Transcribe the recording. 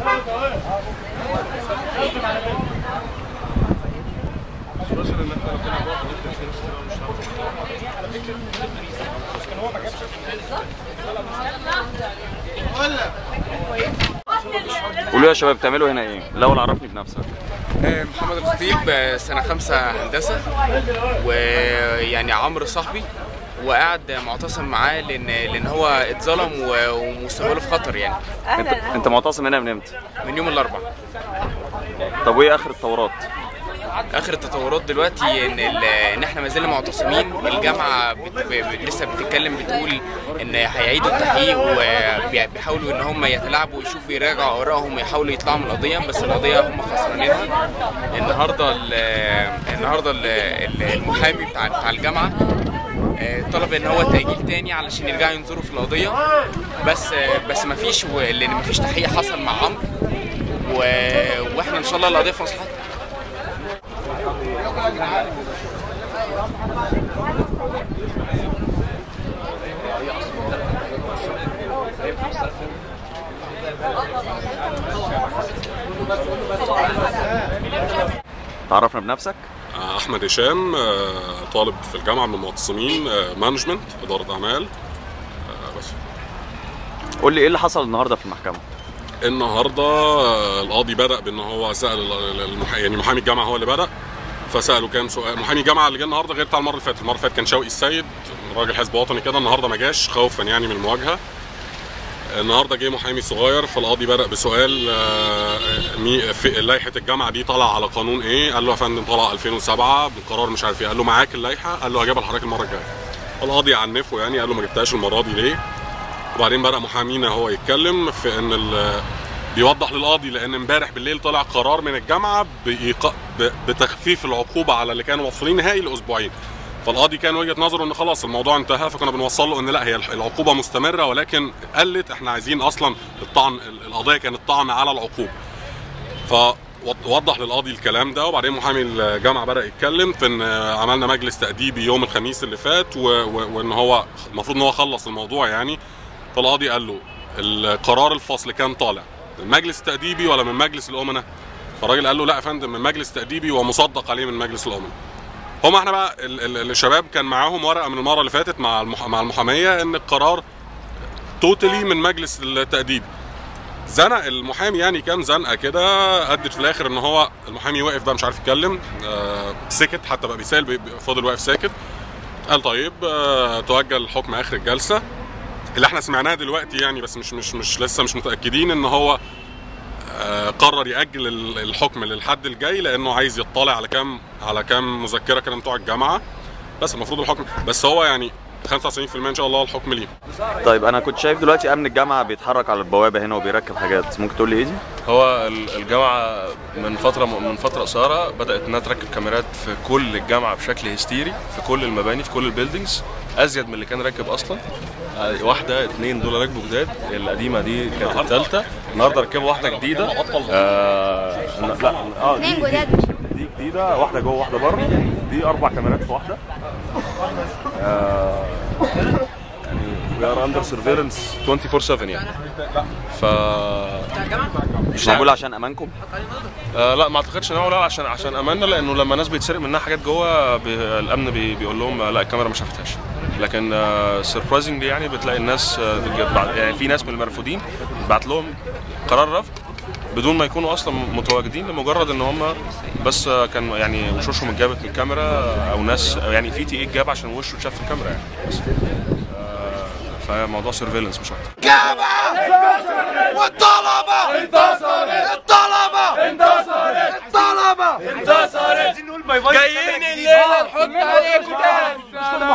قولوا يا شباب بتعملوا هنا ايه الاول عرفني بنفسك محمد الخطيب آه، سنة خمسة هندسة ويعني عمرو صاحبي وقاعد معتصم معاه لان لان هو اتظلم و- ومستقبله في خطر يعني انت انت معتصم هنا من امتى من يوم الاربعاء طب وايه اخر التطورات اخر التطورات دلوقتي ان ال- ان احنا ما زلنا معتصمين الجامعه بت... ب... ب... لسه بتتكلم بتقول ان هيعيدوا التحقيق وبيحاولوا ان هم يتلاعبوا ويشوفوا يراجعوا ارائهم ويحاولوا يطلعوا من القضيه بس القضيه هم خسرانينها النهارده ال... النهارده ال... ال- المحامي بتاع بتاع الجامعه آه، طلب ان هو تاجيل تاني علشان يرجعوا ينظروا في القضيه بس آه، بس ما فيش لان ما فيش تحقيق حصل مع عمرو و... واحنا ان شاء الله القضيه في مصلحتنا تعرفنا بنفسك احمد هشام آه، طالب في الجامعه من المعتصمين آه، مانجمنت اداره اعمال آه، بس قول لي ايه اللي حصل النهارده في المحكمه النهارده آه، القاضي بدا بان هو سال ال- المح... يعني محامي الجامعه هو اللي بدا فساله كام سؤال محامي الجامعه اللي جه النهارده غير بتاع المره اللي فاتت المره اللي فاتت كان شوقي السيد راجل حزب وطني كده النهارده ما جاش خوفا يعني من المواجهه النهارده جه محامي صغير فالقاضي بدا بسؤال آه، مي في لائحه الجامعه دي طالعه على قانون ايه؟ قال له يا فندم طالعه 2007 بالقرار مش عارف ايه قال له معاك اللائحه؟ قال له هجيبها لحضرتك المره الجايه. القاضي عنفه يعني قال له ما جبتهاش المره دي ليه؟ وبعدين بدا محامينا هو يتكلم في ان ال- بيوضح للقاضي لان امبارح بالليل طلع قرار من الجامعه بإيقا... ب... بتخفيف العقوبه على اللي كانوا موصولين نهائي لاسبوعين فالقاضي كان وجهه نظره ان خلاص الموضوع انتهى فكنا بنوصل له ان لا هي العقوبه مستمره ولكن قلت احنا عايزين اصلا الطعن القضيه كانت طعن على العقوبه فوضح للقاضي الكلام ده وبعدين محامي الجامعه بدا يتكلم في ان عملنا مجلس تاديبي يوم الخميس اللي فات و... و... وان هو المفروض ان هو خلص الموضوع يعني فالقاضي قال له القرار الفصل كان طالع من مجلس تأديبي ولا من مجلس الأمناء؟ فالراجل قال له لا يا فندم من مجلس تأديبي ومصدق عليه من مجلس الأمناء. هما احنا بقى ال- ال- الشباب كان معاهم ورقة من المرة اللي فاتت مع المح... مع المحامية إن القرار توتالي من مجلس التأديب. زنق المحامي يعني كام زنقه كده ادت في الاخر ان هو المحامي واقف بقى مش عارف يتكلم آه سكت حتى بقى بيسال بي- بي- فضل واقف ساكت قال طيب آه تؤجل الحكم اخر الجلسه اللي احنا سمعناها دلوقتي يعني بس مش مش مش لسه مش متاكدين ان هو آه، قرر ياجل ال- الحكم للحد الجاي لانه عايز يطلع على كام على كام مذكره كده بتوع الجامعه بس المفروض الحكم بس هو يعني 95% ان شاء الله الحكم ليه طيب انا كنت شايف دلوقتي امن الجامعه بيتحرك على البوابه هنا وبيركب حاجات ممكن تقول لي ايه دي هو ال- الجامعة من فترة من فترة قصيرة بدأت إنها تركب كاميرات في كل الجامعة بشكل هستيري في كل المباني في كل البيلدينجز أزيد من اللي كان راكب أصلا آه، واحدة اتنين دول راكبوا جداد القديمة دي كانت التالتة النهاردة ركبوا واحدة جديدة آه لا اه دي, دي, دي جديدة واحدة جوه واحدة بره دي أربع كاميرات في واحدة آه يعني we are under surveillance 24/7 يعني ف مش معمول عشان امانكم آه لا ما اعتقدش ان هو لا عشان عشان اماننا لانه لما ناس بيتسرق منها حاجات جوه بي الامن بي بيقول لهم آه، لا الكاميرا ما شافتهاش لكن سربرايزنجلي يعني بتلاقي الناس آه، بتجد- بعد- يعني في ناس من المرفوضين بعت لهم قرار رفض بدون ما يكونوا اصلا متواجدين لمجرد ان هم بس آه، كان يعني وشوشهم اتجابت من الكاميرا آه، او ناس أو يعني في تي اي اتجاب عشان وشه اتشاف في الكاميرا يعني بس آه، فموضوع سيرفيلنس مش اكتر والطلبة انتصرت الطلبة انتصرت الطلبة انتصرت جايين الليلة نحط عليكم